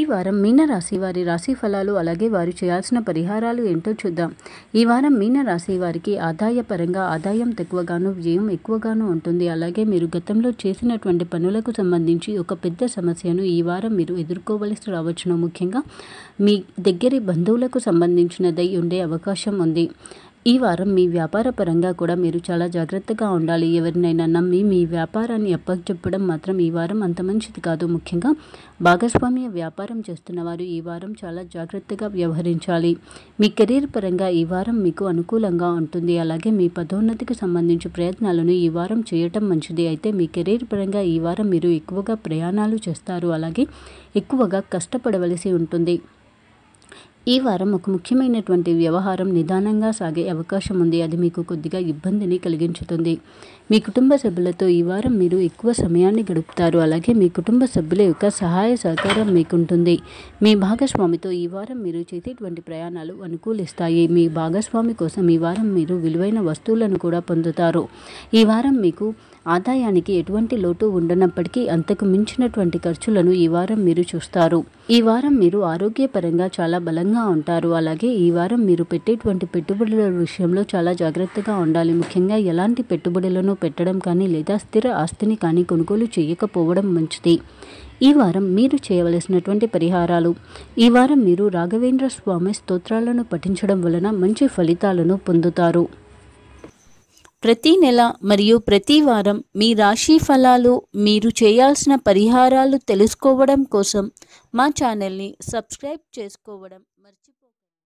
వారం మీనరాశి వారి రాశి ఫలాలు అలాగే వారు చేయాల్సిన పరిహారాలు ఏంటో చూద్దాం ఈ వారం మీనరాశి వారికి ఆదాయపరంగా ఆదాయం తక్కువగాను వ్యయం ఎక్కువగాను ఉంటుంది అలాగే మీరు గతంలో చేసినటువంటి పనులకు సంబంధించి ఒక పెద్ద సమస్యను ఈ వారం మీరు ఎదుర్కోవలసి రావచ్చును ముఖ్యంగా మీ దగ్గరి బంధువులకు సంబంధించినదై ఉండే అవకాశం ఉంది ఈ వారం మీ వ్యాపార పరంగా కూడా మీరు చాలా జాగ్రత్తగా ఉండాలి ఎవరినైనా నమ్మి మీ వ్యాపారాన్ని అప్పచెప్పడం మాత్రం ఈ వారం అంత మంచిది కాదు ముఖ్యంగా భాగస్వామ్య వ్యాపారం చేస్తున్న వారు ఈ వారం చాలా జాగ్రత్తగా వ్యవహరించాలి మీ కెరీర్ పరంగా ఈ వారం మీకు అనుకూలంగా ఉంటుంది అలాగే మీ పదోన్నతికి సంబంధించి ప్రయత్నాలను ఈ వారం చేయటం మంచిది అయితే మీ కెరీర్ పరంగా ఈ వారం మీరు ఎక్కువగా ప్రయాణాలు చేస్తారు అలాగే ఎక్కువగా కష్టపడవలసి ఉంటుంది ఈ వారం ఒక ముఖ్యమైనటువంటి వ్యవహారం నిదానంగా సాగే అవకాశం ఉంది అది మీకు కొద్దిగా ఇబ్బందిని కలిగించుతుంది మీ కుటుంబ సభ్యులతో ఈ వారం మీరు ఎక్కువ సమయాన్ని గడుపుతారు అలాగే మీ కుటుంబ సభ్యుల యొక్క సహాయ సహకారం మీకుంటుంది మీ భాగస్వామితో ఈ వారం మీరు చేసేటువంటి ప్రయాణాలు అనుకూలిస్తాయి మీ భాగస్వామి కోసం ఈ వారం మీరు విలువైన వస్తువులను కూడా పొందుతారు ఈ వారం మీకు ఆదాయానికి ఎటువంటి లోటు ఉండనప్పటికీ అంతకు మించినటువంటి ఖర్చులను ఈ వారం మీరు చూస్తారు ఈ వారం మీరు ఆరోగ్యపరంగా చాలా బలంగా ఉంటారు అలాగే ఈ వారం మీరు పెట్టేటువంటి పెట్టుబడుల విషయంలో చాలా జాగ్రత్తగా ఉండాలి ముఖ్యంగా ఎలాంటి పెట్టుబడులను పెట్టడం కానీ లేదా స్థిర ఆస్తిని కానీ కొనుగోలు చేయకపోవడం మంచిది ఈ వారం మీరు చేయవలసినటువంటి పరిహారాలు ఈ వారం మీరు రాఘవేంద్ర స్వామి స్తోత్రాలను పఠించడం వలన మంచి ఫలితాలను పొందుతారు ప్రతి నెల మరియు ప్రతి వారం మీ రాశి ఫలాలు మీరు చేయాల్సిన పరిహారాలు తెలుసుకోవడం కోసం మా ఛానల్ని సబ్స్క్రైబ్ చేసుకోవడం మర్చి